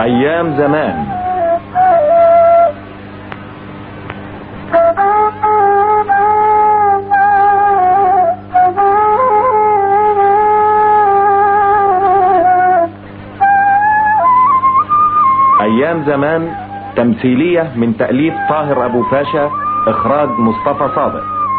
أيام زمان أيام زمان تمثيلية من تأليف طاهر أبو فاشا إخراج مصطفى صادق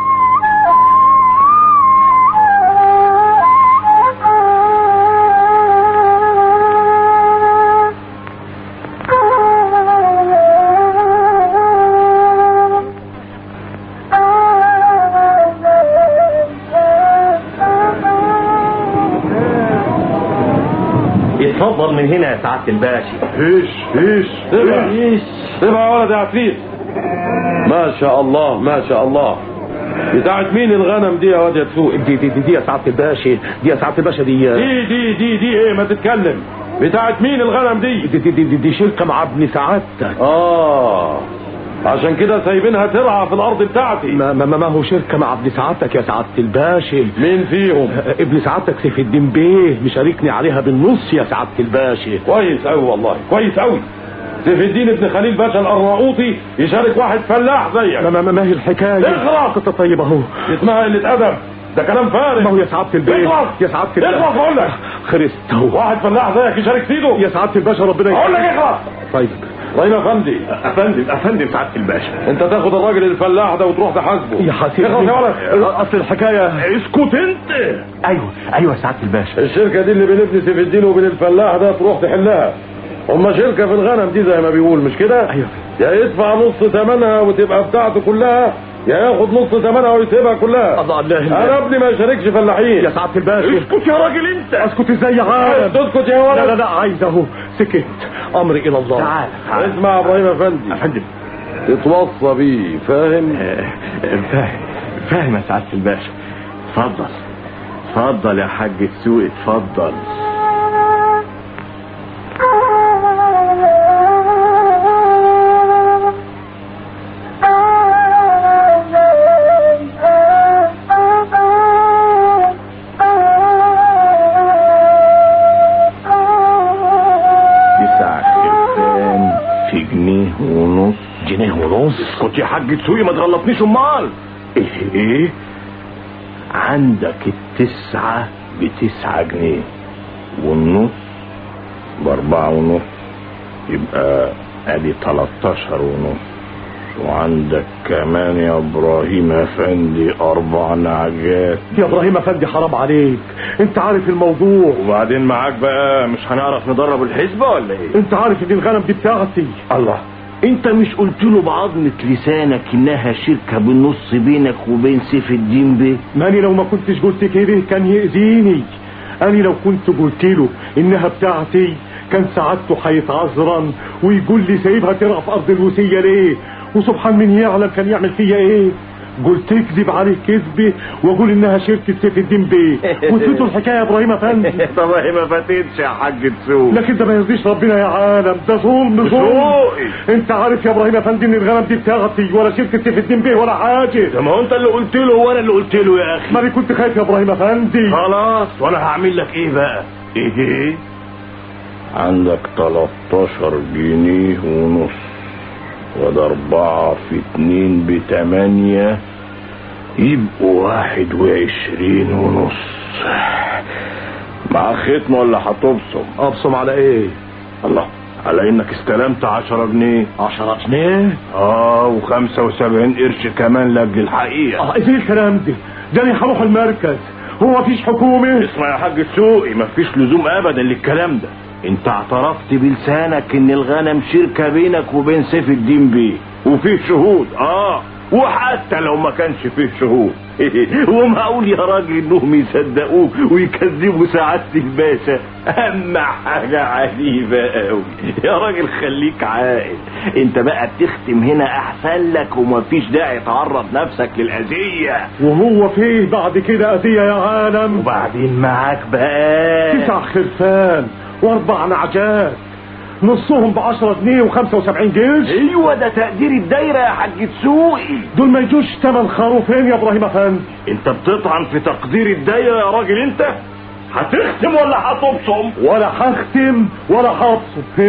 اتفضل من هنا يا سعادة الباشا ايش ايش سبع سبع ولد يا عفريت ما شاء الله ما شاء الله بتاعت مين الغنم دي يا واد يا تسوق دي دي دي, دي يا سعادة الباشا دي يا سعادة الباشا دي دي دي دي دي ايه ما تتكلم بتاعت مين الغنم دي دي دي, دي, دي, دي شركة مع ابن سعادتك اه عشان كده سايبينها ترعى في الارض بتاعتي ما, ما, ما هو شركة مع ابن سعادتك يا سعادة الباشا مين فيهم ابن سعادتك سيف الدين بيه مشاركني عليها بالنص يا سعادة الباشا كويس قوي والله كويس قوي سيف الدين ابن خليل باشا الارناؤوطي يشارك واحد فلاح زيك ما, ما, ما هي الحكاية اخرس كنت طيب اهو اسمها قلة ادب ده كلام فارغ ما هو يا سعادة البيه اخلص يا سعادة الباشا اخلص اقول لك خرست اهو واحد فلاح زيك يشارك سيده يا سعادة الباشا ربنا اقول لك اخلص طيب طيب يا فندي افندم افندم سعادة الباشا انت تاخد الراجل الفلاح ده وتروح تحاسبه يا حسين اخلص يا ولد اصل الحكاية اسكت انت ايوه ايوه يا سعادة الباشا الشركة دي اللي بين ابن سيف الدين وبين الفلاح ده تروح تحلها هما شركة في الغنم دي زي ما بيقول مش كده؟ أيوة. يا يدفع نص ثمنها وتبقى بتاعته كلها يا ياخد نص ثمنها ويسيبها كلها الله الله انا ابني ما يشاركش فلاحين يا سعادة الباشا اسكت يا راجل انت اسكت ازاي يا عالم تسكت يا ولد لا لا لا عايز اهو سكت امري الى الله تعال اسمع يا ابراهيم افندي افندم تتوصى بيه فاهم؟ فاهم فاهم يا سعادة الباشا اتفضل اتفضل يا حاج تسوق اتفضل تسع خرفان في جنيه ونص جنيه ونص اسكت يا حاج تسوقي ما تغلطنيش امال ايه ايه عندك التسعة بتسعة جنيه والنص باربعة ونص يبقى ادي تلاتاشر ونص وعندك كمان يا ابراهيم افندي اربع نعجات يا ابراهيم افندي حرام عليك انت عارف الموضوع وبعدين معاك بقى مش هنعرف ندرب الحسبة ولا ايه انت عارف ان الغنم دي بتاعتي الله انت مش قلت له بعظمة لسانك انها شركة بالنص بينك وبين سيف الدين بيه ماني لو ما كنتش قلت كده كان يأذيني أنا لو كنت قلت له إنها بتاعتي كان سعادته هيتعذرن ويقول لي سايبها ترقى في أرض الوسية ليه وسبحان من يعلم كان يعمل فيا إيه قلت اكذب عليه كذبه واقول انها شركه سيف الدين بيه واديته الحكايه يا ابراهيم افندي طب هي ما فاتتش يا حاج تسوق لكن ده ما يرضيش ربنا يا عالم ده ظلم ظلم ذوقي. انت عارف يا ابراهيم افندي ان الغنم دي بتاعتي ولا شركه سيف الدين بيه ولا حاجه طب ما هو انت اللي قلت له وانا اللي قلت له يا اخي ما انا كنت خايف يا ابراهيم افندي خلاص وانا هعمل لك ايه بقى ايه ايه عندك 13 جنيه ونص وده اربعة في اتنين بتمانية يبقوا واحد وعشرين ونص مع ختم ولا هتبصم ابصم على ايه الله على انك استلمت عشرة جنيه عشرة جنيه اه وخمسة وسبعين قرش كمان لاجل الحقيقة اه ايه الكلام ده ده انا هروح المركز هو مفيش حكومه اسمع يا حاج سوقي مفيش لزوم ابدا للكلام ده انت اعترفت بلسانك ان الغنم شركة بينك وبين سيف الدين بيه وفيه شهود اه وحتى لو ما كانش فيه شهود ومعقول يا راجل انهم يصدقوك ويكذبوا سعادة الباشا اما حاجة عجيبة قوي يا راجل خليك عاقل انت بقى بتختم هنا احسن لك ومفيش داعي تعرض نفسك للاذية وهو فيه بعد كده اذيه يا عالم وبعدين معاك بقى تسع خرفان واربع نعجات نصهم بعشرة جنيه وخمسة وسبعين قرش ايوه ده تقدير الدايره يا حاج تسوقي دول ما يجوش تمن خروفين يا ابراهيم افندي انت بتطعن في تقدير الدايره يا راجل انت هتختم ولا هتبصم ولا هختم ولا هبصم إيه؟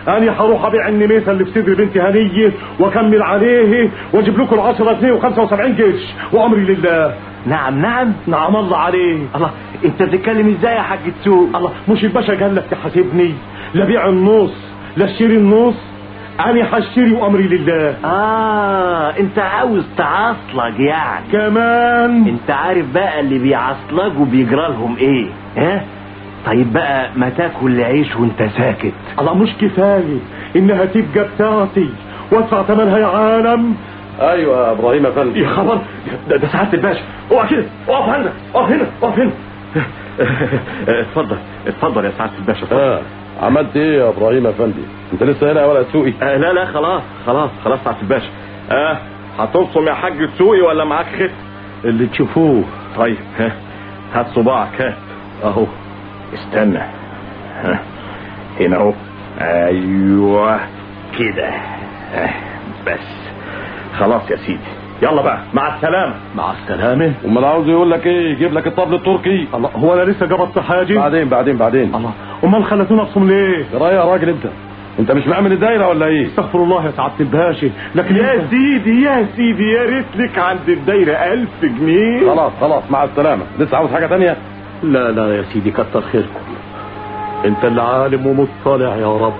انا هروح ابيع النميسه اللي في صدر بنتي هنيه واكمل عليه واجيب لكم العشرة جنيه و75 قرش وامري لله نعم نعم نعم الله عليه الله انت بتتكلم ازاي يا حاج تسوق الله مش الباشا قال لك تحاسبني لا بيع النص لا اشتري النص انا هشتري وامري لله اه انت عاوز تعصلج يعني كمان انت عارف بقى اللي بيعصلجوا بيجرى لهم ايه ها طيب بقى ما تاكل عيش وانت ساكت الله مش كفايه انها تبقى بتاعتي وادفع ثمنها يا عالم ايوه يا ابراهيم افندي يا خبر ده, ده سعاده الباشا اوعى كده اقف هنا اقف هنا اقف هنا اتفضل اتفضل يا سعاده الباشا اتفضل. اه عملت ايه يا ابراهيم افندي انت لسه هنا ولا تسوقي آه لا لا خلاص خلاص خلاص سعاده الباشا اه هتبصم يا حاج تسوقي ولا معاك خت اللي تشوفوه طيب ها هات صباعك هات اهو استنى ها هنا اهو ايوه كده آه، بس خلاص يا سيدي يلا بقى مع السلامه مع السلامه امال عاوز يقول لك ايه يجيب لك الطبل التركي الله هو انا لسه جبت حاجه بعدين بعدين بعدين الله امال خلتوني ابصم ليه رايح يا راجل انت انت مش معمل الدايره ولا ايه استغفر الله يا سعاده الباشا لكن يا انت- سيدي يا سيدي يا ريت لك عند الدايره ألف جنيه خلاص خلاص مع السلامه لسه عاوز حاجه تانية لا لا يا سيدي كتر خيركم انت اللي عالم ومطلع يا رب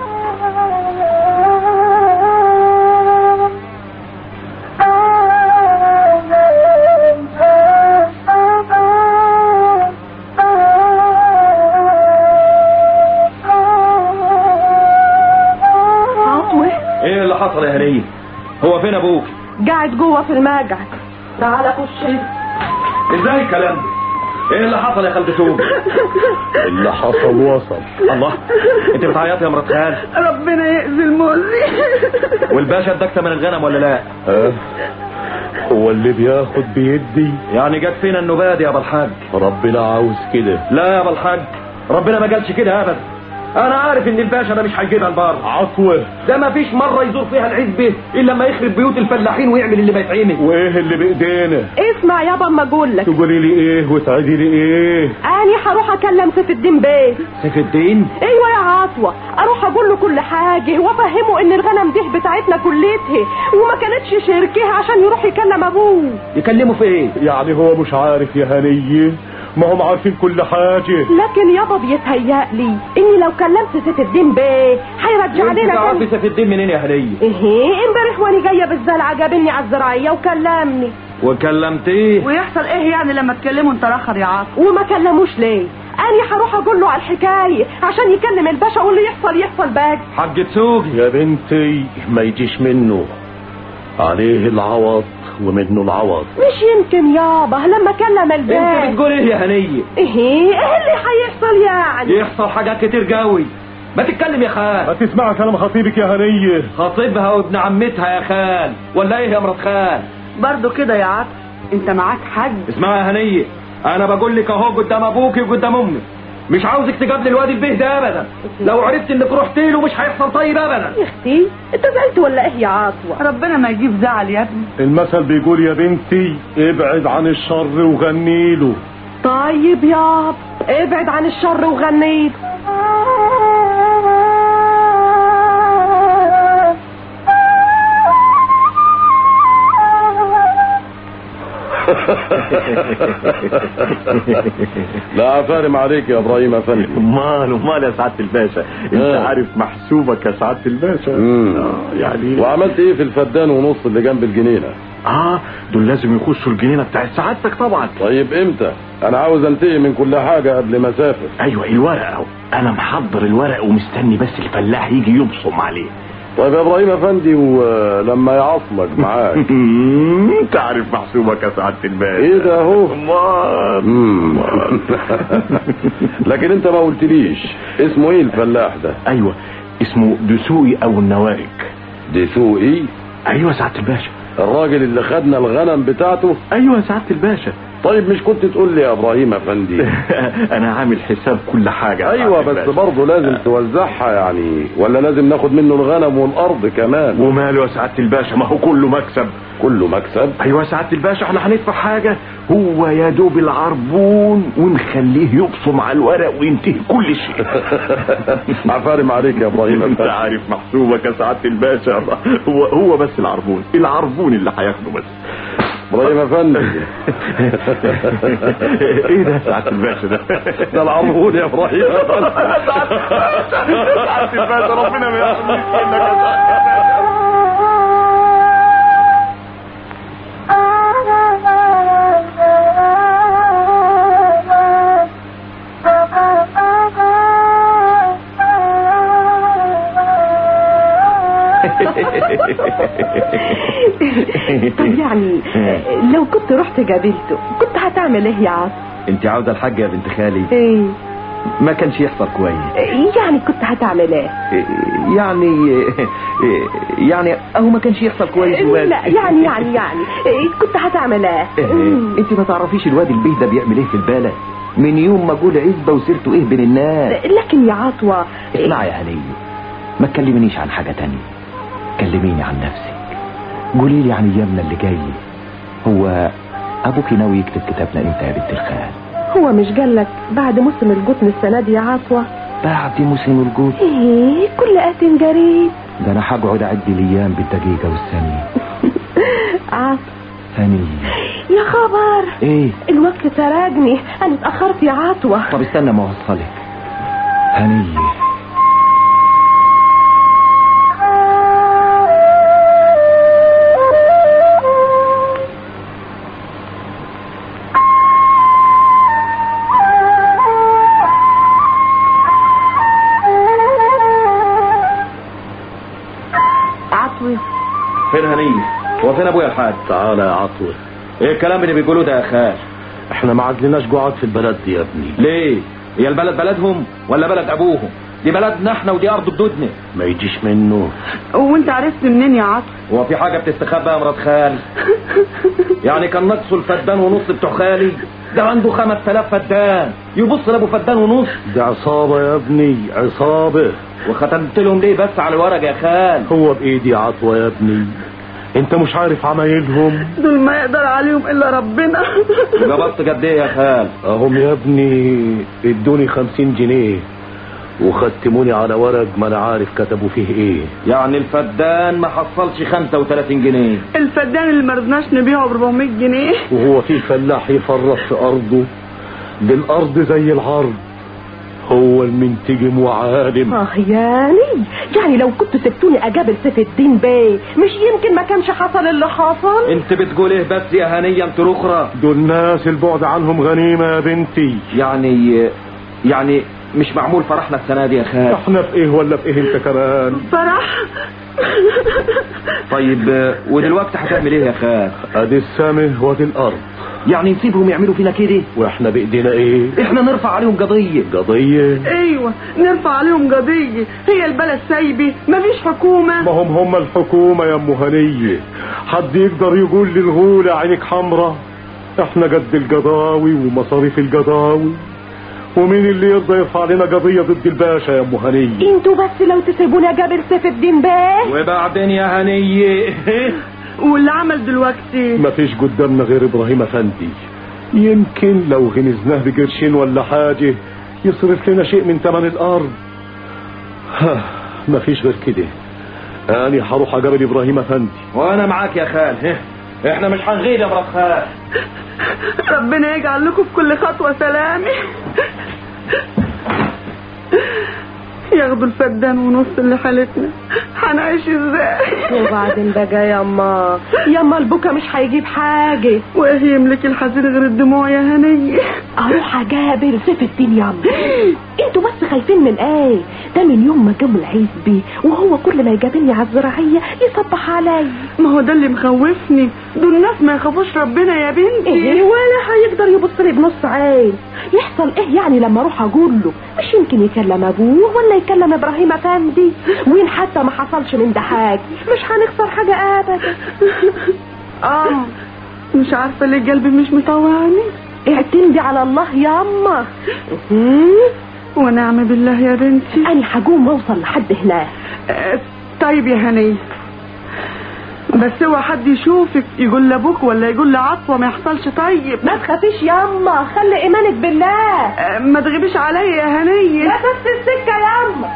عطوة ايه اللي حصل يا هنيه هو فين ابوك قاعد جوه في المقعد تعال خش هنا. ازاي الكلام ده ايه اللي حصل يا خالد سوق اللي حصل وصل الله انت بتعيطي يا مرات خال ربنا يأذي المؤذي والباشا اداك ثمن الغنم ولا لا اه هو اللي بياخد بيدي يعني جت فينا النباد يا ابو الحاج ربنا عاوز كده لا يا ابو الحاج ربنا ما قالش كده ابدا انا عارف ان الباشا ده مش هيجيبها البار عطوه ده ما فيش مره يزور فيها العزبه الا لما يخرب بيوت الفلاحين ويعمل اللي ما يتعمل وايه اللي بايدينا اسمع يابا اما اقول لك تقولي لي ايه وتعيدي لي ايه اني هروح اكلم سيف الدين بيه سيف الدين ايوه يا عطوة اروح اقول له كل حاجة وافهمه ان الغنم دي بتاعتنا كلتها وما كانتش شركها عشان يروح يكلم ابوه يكلموا في ايه يعني هو مش عارف يا هنيه ما هم عارفين كل حاجه لكن يابا بيتهيألي اني لو كلمت سيف الدين بيه هيرجع وانت لنا تعرفي تاني سيف الدين منين يا هديه ايه امبارح وانا جايه بالزلعه جابني على الزراعيه وكلمني وكلمتيه ويحصل ايه يعني لما تكلموا انت الاخر يا عاطف وما كلموش ليه اني هروح اقول له على الحكايه عشان يكلم الباشا واللي يحصل يحصل بقى حاج تسوقي يا بنتي ما يجيش منه عليه العوض ومنه العوض مش يمكن يابا لما كلم انت الباشا بتقول ايه يا هنيه ايه ايه اللي هيحصل يعني يحصل حاجات كتير قوي ما تتكلم يا خال ما تسمع كلام خطيبك يا هنيه خطيبها وابن عمتها يا خال ولا ايه يا مرات خال برضو كده يا عاطف انت معاك حج اسمعي يا هنيه انا بقول لك اهو قدام ابوكي وقدام امي مش عاوزك تقابلي الواد البيه ده ابدا لو عرفت انك رحت له مش هيحصل طيب ابدا يا اختي انت زعلت ولا ايه يا عطوه ربنا ما يجيب زعل يا ابني المثل بيقول يا بنتي ابعد عن الشر وغني له طيب ياب ابعد عن الشر وغنيت لا فارم عليك يا ابراهيم افندي امال امال يا سعاده الباشا انت آه. عارف محسوبك يا سعاده الباشا مم. آه، يعني وعملت ايه في الفدان ونص اللي جنب الجنينه اه دول لازم يخشوا الجنينه بتاعت سعادتك طبعا طيب امتى انا عاوز انتهي من كل حاجه قبل ما اسافر ايوه الورق اهو انا محضر الورق ومستني بس الفلاح يجي يبصم عليه طيب يا ابراهيم افندي ولما يعصلك معاك انت عارف محسوبك يا سعاده الباشا ايه ده اهو امال مم. لكن انت ما قلتليش اسمه ايه الفلاح ده ايوه اسمه دسوقي او النوارج دسوقي ايوه يا سعاده الباشا الراجل اللي خدنا الغنم بتاعته ايوه يا سعاده الباشا طيب مش كنت تقول لي يا ابراهيم افندي انا عامل حساب كل حاجه يا ايوه سعادة بس الباشا. برضه لازم توزعها يعني ولا لازم ناخد منه الغنم والارض كمان وماله يا سعاده الباشا ما هو كله مكسب كله مكسب ايوه يا سعاده الباشا احنا هندفع حاجه هو يا دوب العربون ونخليه يبصم على الورق وينتهي كل شيء عفارم عليك يا ابراهيم انت افندي عارف محسوبك يا سعاده الباشا هو هو بس العربون العربون اللي هياخده بس ابراهيم افندي ايه ده يا سعاده الباشا ده ده العربون يا ابراهيم افندي سعاده الباشا ربنا ما يحرمنيش منك يا سعاده طب يعني لو كنت رحت قابلته كنت هتعمل ايه يا عاطف انت عاوزه الحاجه يا بنت خالي ايه ما كانش يحصل كويس يعني كنت هتعمل ايه يعني يعني اهو ما كانش يحصل كويس وبس. لا يعني يعني يعني إيه كنت هتعمل ايه مم. انت ما تعرفيش الواد البيه ده بيعمل ايه في البلد من يوم ما جول عزبه وسيرته ايه بين الناس لكن يا عطوة اسمعي يا هنيه ما تكلمنيش عن حاجه تانية كلميني عن نفسك قولي لي عن ايامنا اللي جايه هو ابوك ناوي يكتب كتابنا امتى يا بنت الخال هو مش قالك بعد موسم الجتن السنة دي يا عطوة بعد موسم الجود ايه كل آت قريب ده انا هقعد اعد الايام بالدقيقه والثانيه عطوة ثانيه يا خبر ايه الوقت سرقني انا اتأخرت يا عطوة طب استنى ما اوصلك هنيه عطوة فين هنيه هو فين ابويا الحاج تعالى يا عطوة ايه الكلام اللي بيقولوه ده يا خال احنا ما عدلناش قعد في البلد دي يا ابني ليه هي البلد بلدهم ولا بلد ابوهم دي بلدنا احنا ودي ارض جدودنا ما يجيش منه وانت عرفت منين يا عطوة هو في حاجه بتستخبى يا مرات خال يعني كان نقصه الفدان ونص بتوع خالي ده عنده 5000 فدان يبص لابو فدان ونص ده عصابة يا ابني عصابة وختمت لهم ليه بس على الورق يا خال هو بإيدي عطوة يا ابني انت مش عارف عمايلهم دول ما يقدر عليهم الا ربنا جبطت قد ايه يا خال اهم يا ابني ادوني خمسين جنيه وختموني على ورق ما انا عارف كتبوا فيه ايه يعني الفدان ما حصلش 35 جنيه الفدان اللي مرضناش نبيعه ب 400 جنيه وهو في فلاح يفرط في ارضه دي الارض زي العرض هو المنتجم وعالم اه يعني يعني لو كنت سبتوني اقابل سيف الدين بيه مش يمكن ما كانش حصل اللي حصل انت بتقول ايه بس يا هنيه انت الاخرى دول ناس البعد عنهم غنيمة يا بنتي يعني يعني مش معمول فرحنا السنه دي يا خال احنا في ايه ولا في ايه انت كمان فرح طيب آه، ودلوقتي هتعمل ايه يا خال ادي السماء وادي الارض يعني نسيبهم يعملوا فينا كده واحنا بايدينا ايه احنا نرفع عليهم قضيه قضية ايوه نرفع عليهم قضيه هي البلد سايبه مفيش حكومه ما هم هم الحكومة يا ام هنية حد يقدر يقول للغولة عينك حمرة احنا قد القضاوي ومصاريف القضاوي ومين اللي يرضى يرفع لنا قضية ضد الباشا يا ام هنية انتوا بس لو تسيبوني اقابل سيف الدين بيه وبعدين يا هنيه واللي عمل دلوقتي ما فيش قدامنا غير ابراهيم افندي يمكن لو غنزناه بقرشين ولا حاجة يصرف لنا شيء من ثمن الارض ها ما فيش غير كده انا هروح اقابل ابراهيم افندي وانا معاك يا خال ها. احنا مش هنغير يا مرات خال ربنا يجعل لكم في كل خطوه سلامي ياخدوا الفدان ونص اللي حالتنا هنعيش ازاي وبعدين بقى ياما ياما البكا مش هيجيب حاجة وايه يملك الحزين غير الدموع يا هنيه اروح اقابل سيف الدين ياما انتوا بس خايفين من ايه ده من يوم ما جم العزبي وهو كل ما يقابلني على الزراعية يصبح عليا ما هو ده اللي مخوفني دول الناس ما يخافوش ربنا يا بنتي ايه ولا هيقدر يبص لي بنص عين يحصل ايه يعني لما اروح اقول له مش يمكن يكلم ابوه ولا يكلم ابراهيم افندي وين حتى ما حصلش من ده حاجه مش هنخسر حاجه ابدا اه مش عارفة ليه قلبي مش مطوعني اعتمدي على الله ياما مم. ونعم بالله يا بنتي انا هقوم اوصل لحد هناك آه، طيب يا هنية بس اوعى حد يشوفك يقول لابوك ولا يقول لعطوة ما يحصلش طيب ما تخافيش ياما خلي ايمانك بالله آه، ما تغيبيش عليا يا هنية لا بس السكه ياما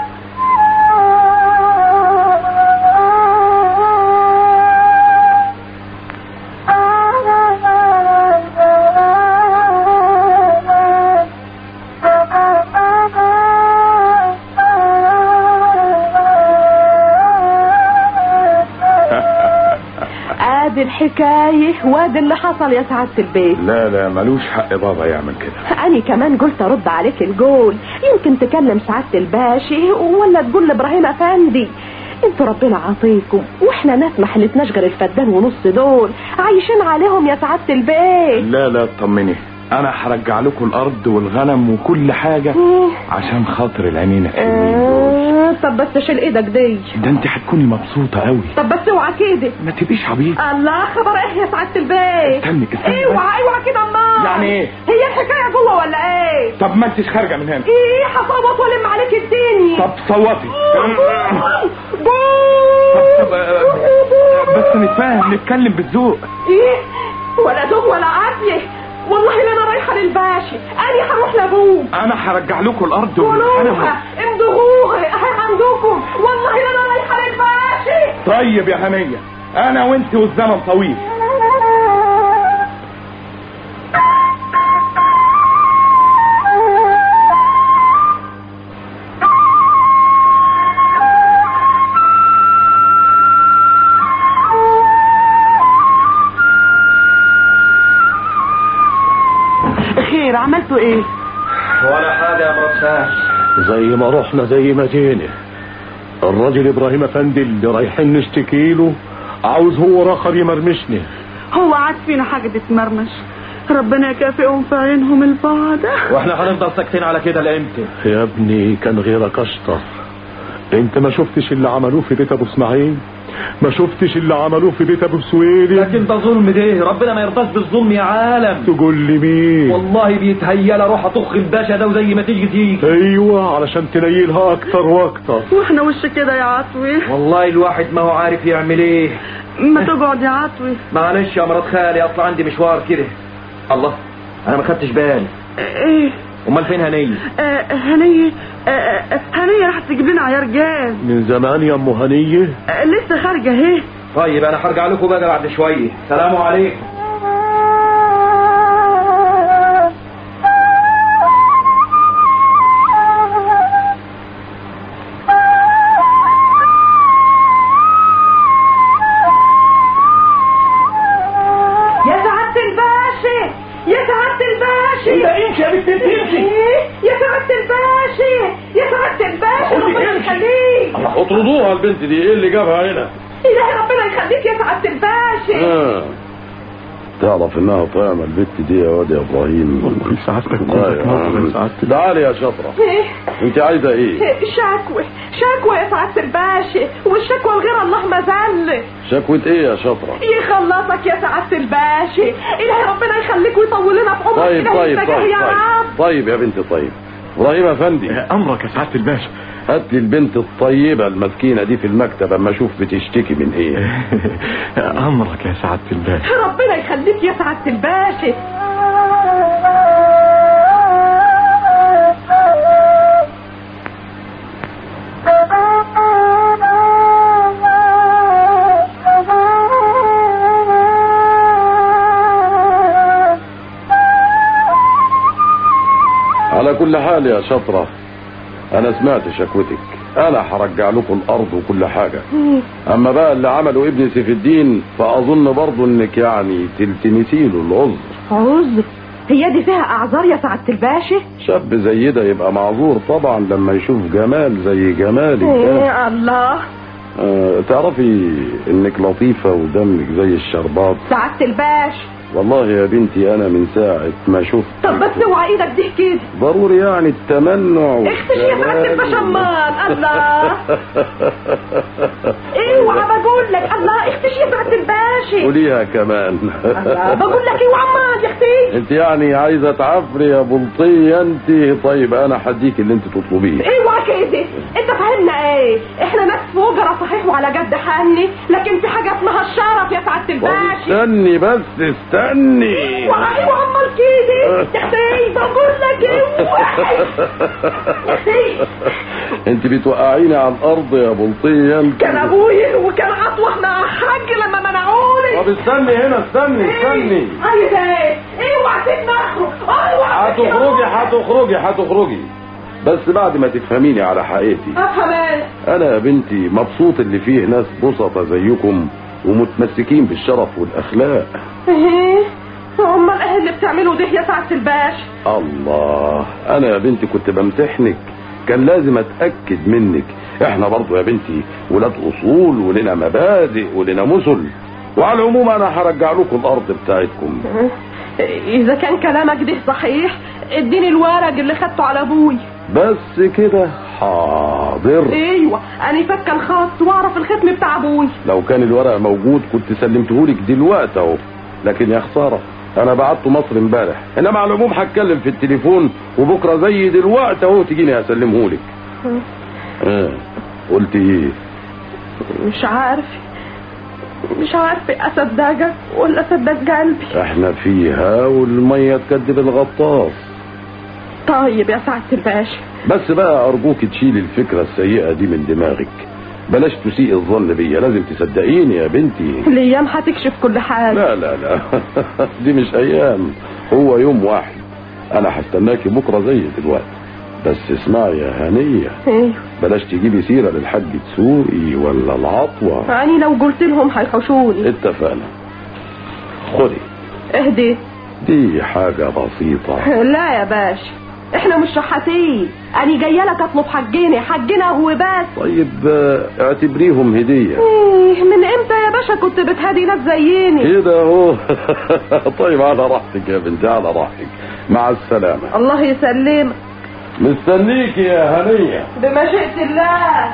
ادي الحكايه وادي اللي حصل يا سعاده البيت لا لا ملوش حق بابا يعمل كده أنا كمان قلت أرد عليك الجول يمكن تكلم سعادة الباشا ولا تقول لإبراهيم أفندي انتوا ربنا عطيكم واحنا ناس ما حلتناش غير الفدان ونص دول عايشين عليهم يا سعادة البيت لا لا اطمني انا هرجع لكم الارض والغنم وكل حاجه عشان خاطر العينين الحلوين دول آه طب بس شيل ايدك دي ده انت هتكوني مبسوطه قوي طب بس اوعى كده ما تبقيش عبيط الله خبر ايه يا سعادة البيت استني استني اوعى اوعى كده امال يعني ايه؟ هي الحكاية جوه ولا ايه طب ما انتش خارجه من هنا ايه هصوت والم عليك الدنيا طب صوتي بو طب طب آه، بس نتفاهم نتكلم بالذوق ايه ولا ذوق ولا عافيه والله لا انا رايحه للباشا انا هروح لابوه انا هرجع لكم الارض والغنم قولوها امضغوها اهي عندكم والله لا انا رايحه للباشا طيب يا هنيه انا وانت والزمن طويل خير عملتوا ايه ولا حاجة يا مرسال زي ما رحنا زي ما جينا الراجل ابراهيم افندي اللي رايحين نشتكي له عاوز هو راخر يمرمشني هو عاد فينا حاجة تتمرمش ربنا يكافئهم في عينهم البعض واحنا هنفضل ساكتين على كده لامتى يا ابني كان غيرك اشطر انت ما شفتش اللي عملوه في بيت ابو اسماعيل ما شفتش اللي عملوه في بيت ابو سويلي لكن ده ظلم ده ربنا ما يرضاش بالظلم يا عالم تقول لي مين والله بيتهيأ اروح اطخ الباشا ده وزي ما تيجي تيجي ايوه علشان تنيلها اكتر واكتر واحنا وش كده يا عطوي والله الواحد ما هو عارف يعمل ايه ما تقعد يا عطوي معلش يا مرات خالي اصل عندي مشوار كده الله انا ما خدتش بالي ايه امال فين هنيه آه هنية آه آه، هنية راح تجيب لنا عيار جاز من زمان يا ام هنيه آه لسه خارجة اهي طيب انا هرجع لكم بقى بعد شويه سلام عليكم يا سعادة الباشا يا سعادة الباشا ده امشي يا بنت امشي ايه يا سعادة الباشا يا سعادة الباشا أقول لك ربنا امشي. يخليك اطردوها البنت دي ايه اللي جابها هنا إلهي ربنا يخليك يا سعادة الباشا آه. تعرف انها طعمة البت دي يا واد يا ابراهيم والله سعادتك والله كنت يا موقف عم. يا سعادتك تعالي يا شطرة إيه انت عايزة ايه إيه، شكوى شكوى يا سعادة الباشا والشكوى لغير الله مذلة شكوة ايه يا شطرة يخلصك يا سعادة الباشا إلهي ربنا يخليك ويطول لنا في عمرك طيب كده طيب ويتجاه طيب يا رب طيب طيب يا بنتي طيب ابراهيم افندي امرك يا سعاده الباشا هات لي البنت الطيبة المسكينة دي في المكتب اما اشوف بتشتكي من ايه امرك يا سعاده الباشا ربنا يخليك يا سعادة الباشا على كل حال يا شطرة انا سمعت شكوتك انا هرجع لكم الارض وكل حاجة اما بقى اللي عمله ابن سيف الدين فاظن برضو انك يعني تلتمسي له العذر عذر هي دي فيها اعذار يا سعادة الباشا شاب زي ده يبقى معذور طبعا لما يشوف جمال زي جمالك ده ايه الله آه تعرفي انك لطيفة ودمك زي الشربات سعادة الباشا والله يا بنتي انا من ساعة ما شفت طب بس اوعى ايدك دي كده ضروري يعني التمنع اختش يا سعادة الباشا امال الله اوعى بقول لك الله اختش تقوليش يا سعاده الباشا قوليها كمان الله، بقول لك ايه وعمال يا اختي انت يعني عايزه تعفري يا بلطيه انت طيب انا هديك اللي انت تطلبيه ايوه كده انت فاهمنا ايه احنا ناس فجرة صحيح وعلى جد حني لكن في حاجه اسمها الشرف يا سعاده طب الباشا استني بس استني وعلي وعمال كده يا اختي بقول لك اوعي يا اختي انت بتوقعيني على الارض يا بلطيه انت كان ابوي وكان اطوح مع حاج لما منعوني طب استني هنا استني استني عايز ايه اوعى تتنخرج اوعى هتخرجي هتخرجي هتخرجي بس بعد ما تفهميني على حقيقتي افهم ايه انا يا بنتي مبسوط اللي فيه ناس بسطة زيكم ومتمسكين بالشرف والاخلاق ايه امال ايه اللي بتعمله ده يا سعاده الباشا الله انا يا بنتي كنت بمتحنك كان لازم اتاكد منك احنا برضو يا بنتي ولاد اصول ولنا مبادئ ولنا مثل وعلى العموم انا هرجع لكم الارض بتاعتكم اذا كان كلامك ده صحيح اديني الورق اللي خدته على ابوي بس كده حاضر ايوه انا فاكه الخط واعرف الختم بتاع ابوي لو كان الورق موجود كنت سلمتهولك دلوقتي اهو لكن يا خساره انا بعته مصر امبارح انما على العموم هتكلم في التليفون وبكره زي دلوقتي اهو تجيني هسلمهولك اه قلت ايه مش عارف مش عارفه اصدقك ولا اصدق قلبي احنا فيها والميه تكدب الغطاس طيب يا سعاده الباشا بس بقى ارجوك تشيلي الفكره السيئه دي من دماغك بلاش تسيء الظن بيا لازم تصدقيني يا بنتي الايام هتكشف كل حاجه لا لا لا دي مش ايام هو يوم واحد انا هستناكي بكره زي دلوقتي بس اسمعي يا هنيه ايوه بلاش تجيبي سيره للحاج تسوقي ولا العطوه يعني لو قلت لهم هيحوشوني اتفقنا خدي اهدي دي حاجه بسيطه لا يا باشا احنا مش شحاتين انا جايه لك اطلب حجيني حجنا هو بس طيب آه، اعتبريهم هديه ايه من امتى يا باشا كنت بتهدي ناس زيني كده اهو طيب على راحتك يا بنتي على راحتك مع السلامه الله يسلمك مستنيك يا هنيه بمشيئة الله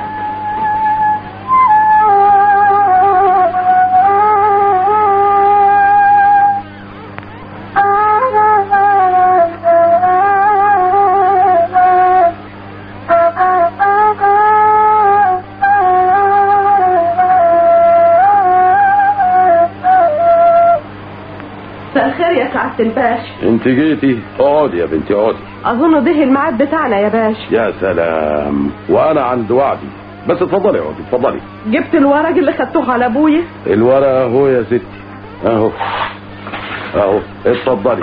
مساء الخير يا سعادة الباشا انت جيتي اقعدي يا بنتي اقعدي اظن ده الميعاد بتاعنا يا باشا يا سلام وانا عند وعدي بس اتفضلي اقعدي اتفضلي جبت الورق اللي خدته على ابويا الورق اهو يا ستي اهو اهو اتفضلي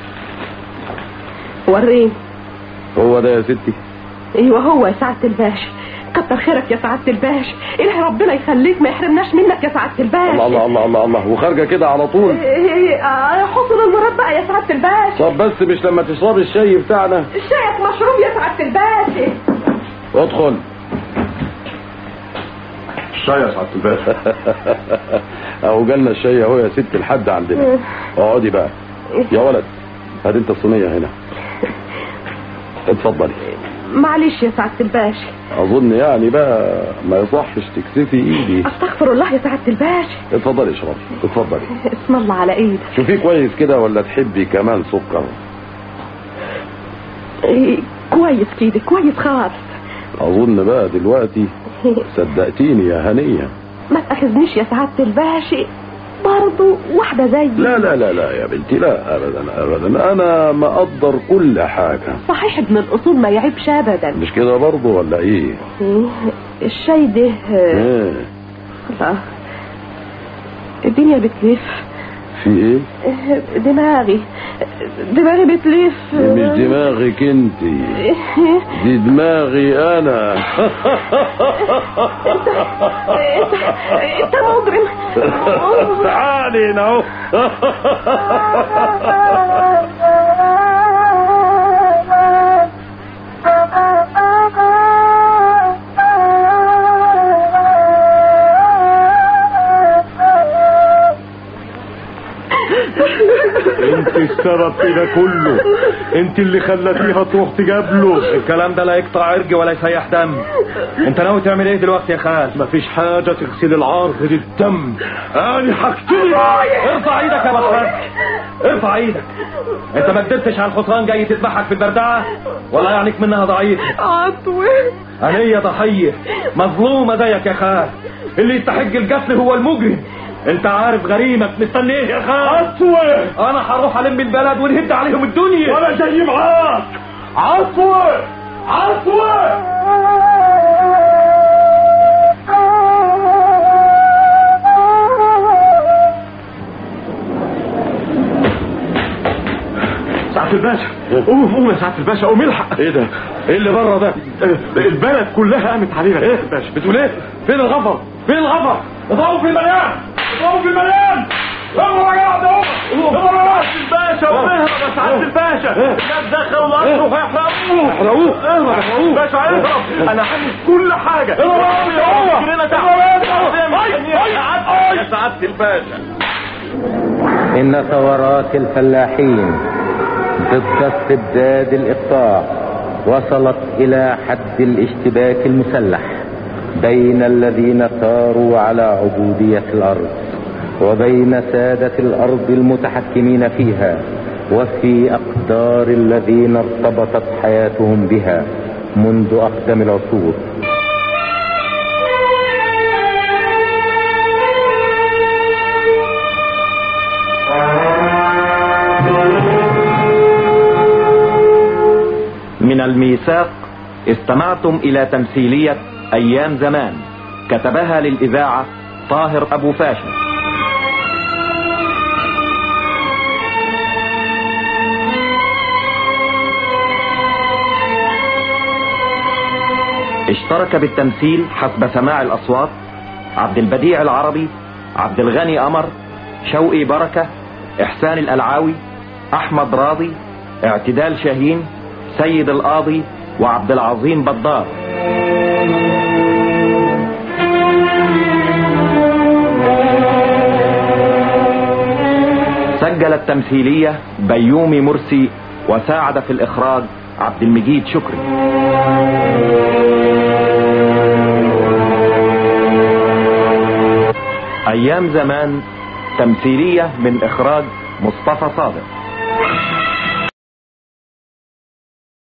وريني هو ده يا ستي ايوه هو يا سعادة الباشا كتر خيرك يا سعادة الباشا إلهي ربنا يخليك ما يحرمناش منك يا سعادة الباشا الله الله الله الله الله وخارجه كده على طول إيه إيه آه، حسن المراد بقى يا سعادة الباشا طب بس مش لما تشربي الشاي بتاعنا الشايك مشروب يا سعادة الباشا ادخل الشاي يا سعاده الباشا اهو جالنا الشاي اهو يا ست الحد عندنا اقعدي بقى يا ولد هات انت الصينيه هنا اتفضلي معلش يا سعادة الباشا اظن يعني بقى ما يصحش تكسفي ايدي استغفر الله يا سعادة الباشا اتفضلي اشربي اتفضلي اسم الله على ايدك شوفيه كويس كده ولا تحبي كمان سكر إيه، كويس كده كويس خالص اظن بقى دلوقتي صدقتيني يا هنيه ما تأخذنيش يا سعادة الباشا برضو واحدة زي لا لا لا لا يا بنتي لا ابدا ابدا انا مقدر كل حاجه صحيح ابن الأصول ما يعيبش أبدا مش كده برضه ولا ايه إيه، الشاي ده آه، ايه لا الدنيا بتلف في ايه آه، دماغي دماغي بتلف دي مش دماغك انت دي دماغي انا انت انت مجرم تعالي هنا اهو انت السبب في ده كله انت اللي خلتيها تروح تجابله الكلام ده لا يقطع عرج ولا يسيح دم انت ناوي تعمل ايه دلوقتي يا خال مفيش حاجة تغسل العار غير الدم انا هقتلك ارفع ايدك يا بطل ارفع ايدك انت ما كدبتش على الحصان جاي تذبحك في البردعه ولا يعنيك منها ضعيف عطوة هي ضحيه مظلومه زيك يا خال اللي يستحق القتل هو المجرم انت عارف غريمك مستني ايه يا خال عطوة انا هروح الم البلد ونهد عليهم الدنيا وانا جاي معاك عطوة عطوة سعادة الباشا قوم قوم يا سعادة الباشا قوم الحق ايه ده ايه اللي بره ده البلد كلها قامت علينا ايه يا سعادة الباشا بتقول ايه فين الغفر فين الغفر اضربوا في المليان اضربوا في المليان اضربوا يا جماعه ده اضربوا الباشا ومهرب يا سعادة الباشا الناس دخلوا القصر وهيحرقوه احرقوه اهرب احرقوه باشا اهرب انا عامل كل حاجة اهرب يا جرينا تحت يا سعاده الباشا إن ثورات الفلاحين ضد استبداد الإقطاع وصلت إلى حد الاشتباك المسلح بين الذين ثاروا على عبودية الأرض وبين سادة الأرض المتحكمين فيها وفي أقدار الذين ارتبطت حياتهم بها منذ أقدم العصور من الميثاق استمعتم إلى تمثيلية أيام زمان كتبها للإذاعة طاهر أبو فاشا اشترك بالتمثيل حسب سماع الأصوات عبد البديع العربي عبد الغني قمر شوقي بركة إحسان الألعاوي أحمد راضي اعتدال شاهين سيد القاضي وعبد العظيم بدار سجل التمثيلية بيومي مرسي وساعد في الإخراج عبد المجيد شكري أيام زمان تمثيلية من إخراج مصطفى صادق